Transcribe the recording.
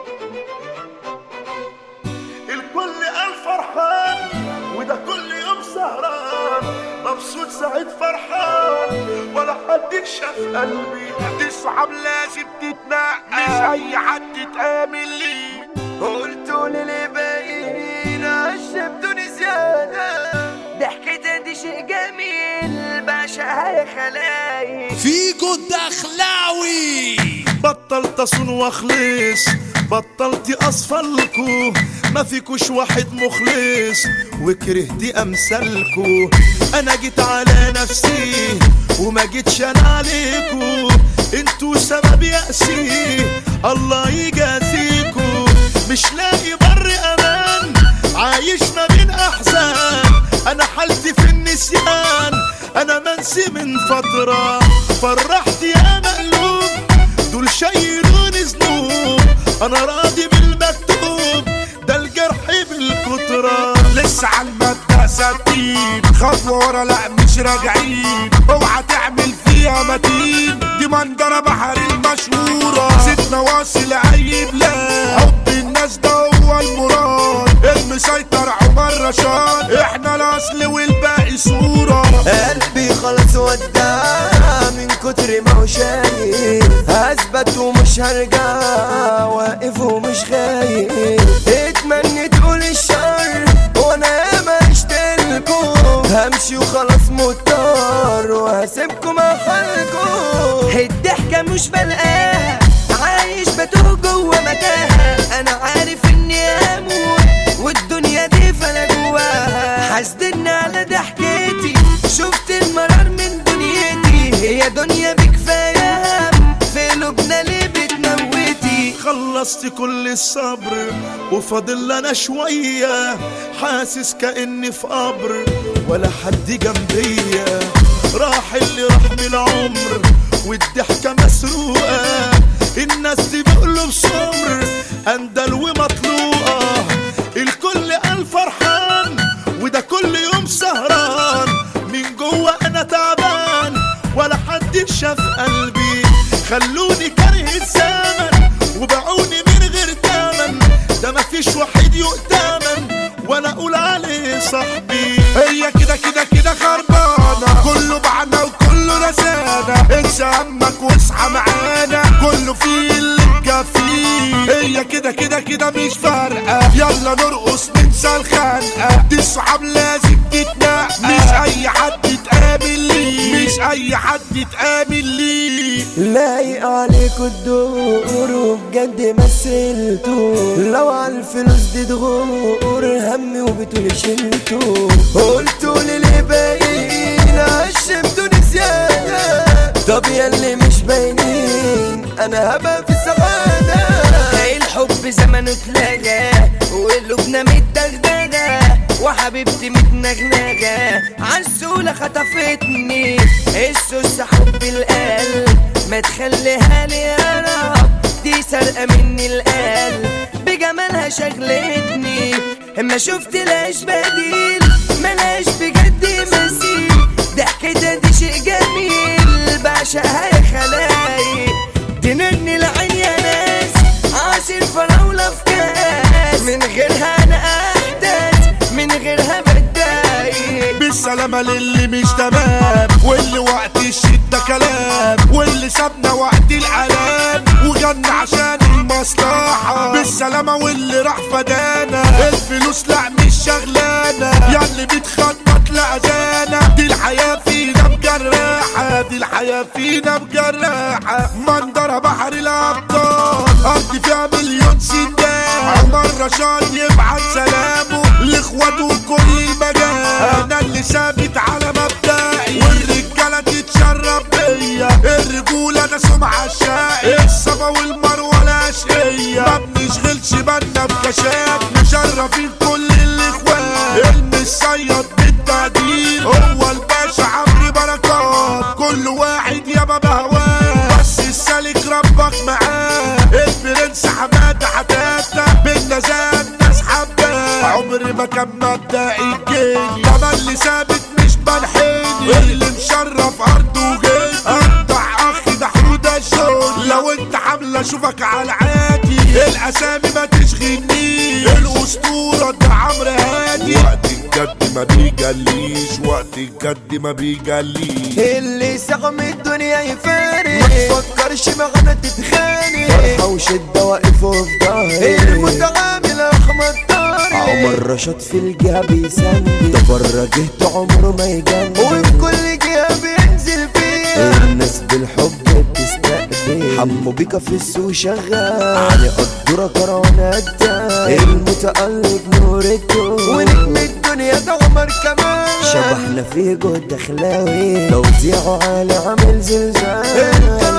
الكل قال فرحان وده كل يوم سهران مبسوط سعيد فرحان ولا حد شاف قلبي دي الصحاب لازم تتنقى مش اي حد تآمن ليه قلتوا لي باقيين عشبتوني زيادة ضحكتها دي شيء جميل بعشقها يا خلايق فيجو الدخلاوي بطلت اصون واخلص بطلت اصفلكو ما فيكوش واحد مخلص وكرهت امثالكو انا جيت على نفسي وما جيتش انا عليكو انتوا سبب يأسي الله يجازيكو مش لاقي بر امان عايش ما بين احزان انا حالتي في النسيان انا منسي من فترة فرحت يا مقلوب دول شايلوني ذنوب انا راضي بالمكتوب ده الجرح بالكترة لسه على المبدأ ثابتين خطوة ورا لا مش راجعين اوعى تعمل فيها متين دي منظرة بحر المشهورة ستنا واصل اي بلاد حب الناس ده هو المراد المسيطر عمر رشاد احنا الاصل والباقي صورة قلبي خلاص ودع من كتر ما هو شايف هثبت ومش هرجع واقف ومش خايف اتمنى تقول الشر وانا ياما عشتلكوا همشي وخلاص مضطر وهسيبكم اخلكوا الضحكة مش بلقاها عايش بتوه جوه متاهة انا عارف اني هموت والدنيا دي فانا جواها حاسدني على ضحكتي شفت المرار من دنيتي هي دنيا بكفاية هم في قلوبنا ليه بتموتي خلصت كل الصبر وفاضل انا شوية حاسس كأني في قبر ولا حد جنبيا راح اللي راح من العمر والضحكة مسروقة الناس دي بقلوب سمر اندل ومطلوقة الكل قال فرحان وده كل يوم سهران من جوه انا تعبان ولا حد شاف قلبي خلوني كاره الزمن وباعوني من غير تمن ده مفيش واحد يؤتمن ولا اقول عليه صاحبي هي كده كده كده خربانة كله بعنا وكله نسانا انسى همك واصحى معانا كله فيه اللي مكفيه هي كده كده كده مش فارقة يلا نرقص ننسى الخنقة دي الصحاب لازم تتنقى مش اي حد تقابل ليه مش اي حد تقابل ليه لايق عليكوا الدور وبجد مثلتوا لو عالفلوس دي تغور همي وبتقولي شلتوا قلتوا لي ليه باقيين عشمتوني زيادة طب ياللي مش باينين انا هبقى في السعادة الحب زمنه اتلغى وقلوبنا متدغدغة وحبيبتي متنغنغة عالسولة خطفتني السوس حب القلب ما تخليها لي يا رب دي سرقة مني القلب بجمالها شغلتني اما شفت لاش بديل ملاش بجد مثيل ضحكتها دي شيء جميل بعشقها يا خلايق تنني العين يا ناس عصير فراولة في كاس من غيرها انا احدث من غيرها بتضايق بالسلامة للي مش تمام واللي وقت الشدة كلام واللي سابنا وقت العلام وجن عشان المصلحة بالسلامة واللي راح فدانا الفلوس لا مش شغلانة ياللي بتخطط لأذانا دي الحياة فينا مجرحة دي الحياة فينا مجرحة منظرة بحر الأبطال أرض فيها مليون سندان عمر رشاد يبعت سلامه لإخواته كل مجال أنا اللي ثابت على مبدئي والرجالة تتشرب بيا الرجولة ده سمعة شقي الصفا والمروة الأشقية ما بنشغلش بالنا بكشاف مشرفين كل الإخوان المصيد بالتقدير هو الباشا عمرو بركات كل واحد يابا بهواه بس السالك ربك معاه البرنس حمادة حتاتا بالنزال ناس حباه عمري ما كان مبدئي الجيل ده اللي ثابت مش بنحيني اللي مشرف ارضه وجيل اقطع اخي ده حوده الشغل لو انت حامله اشوفك على عادي الاساس كلامي ما تشغلنيش الاسطورة ده عمرو هادي وقت الجد ما بيجليش وقت الجد ما بيجليش اللي سقم الدنيا يفارق ما تفكرش معانا تتخانق فرحة وشدة واقف في ظهري المتعامل احمد طارق عمر رشاد في الجهة بيسند ده بره جهته عمره ما يجند وفي كل جهة بينزل فيها الناس بالحب بتستقبل حمو بيكا في السوق شغال علي قدرة كروانات المتألق نورته ونجم الدنيا ده عمر كمان شبحنا في جود دخلاوي توزيعه عالي عامل زلزال